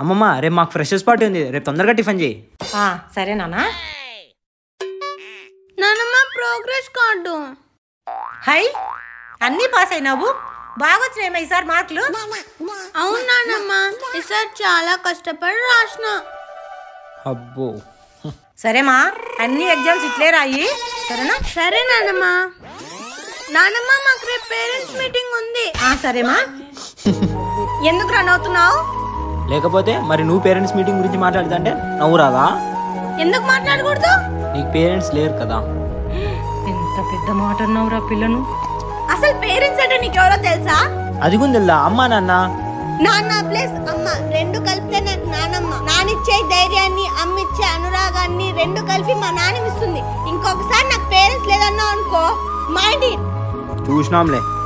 అమ్మమ్మ రేపు మాకు ఫ్రెషర్స్ పార్టీ ఉంది రేపు తొందరగా టిఫిన్ చేయి ఆ, సరే నానా నానమ్మ ప్రోగ్రెస్ కార్డు హై అన్నీ పాస్ అయినావు బాగా వచ్చినాయి ఈసారి మార్కులు అవును నానమ్మ ఈసారి చాలా కష్టపడి రాసిన అబ్బో సరేమా అన్ని ఎగ్జామ్స్ ఇట్లే రాయి సరేనా సరే నానమ్మ నానమ్మ మాకు రేపు పేరెంట్స్ మీటింగ్ ఉంది ఆ, సరేమా ఎందుకు రన్ అవుతున్నావు లేకపోతే మరి నువ్వు పేరెంట్స్ మీటింగ్ గురించి మాట్లాడుతుంటే నవ్వు రాదా ఎందుకు మాట్లాడకూడదు నీకు పేరెంట్స్ లేరు కదా ఎంత పెద్ద మాట అన్నావురా పిల్లను అసలు పేరెంట్స్ అంటే నీకెవరో తెలుసా అది గుందిల్లా అమ్మా నాన్న నాన్న ప్లస్ అమ్మ రెండు కలిపితే నాకు నానమ్మ నానిచ్చే ధైర్యాన్ని అమ్మిచ్చే అనురాగాన్ని రెండు కలిపి మా నాన్నమిస్తుంది ఇంకొకసారి నాకు పేరెంట్స్ లేదన్నావు అనుకో మైండ్ చూసినాంలే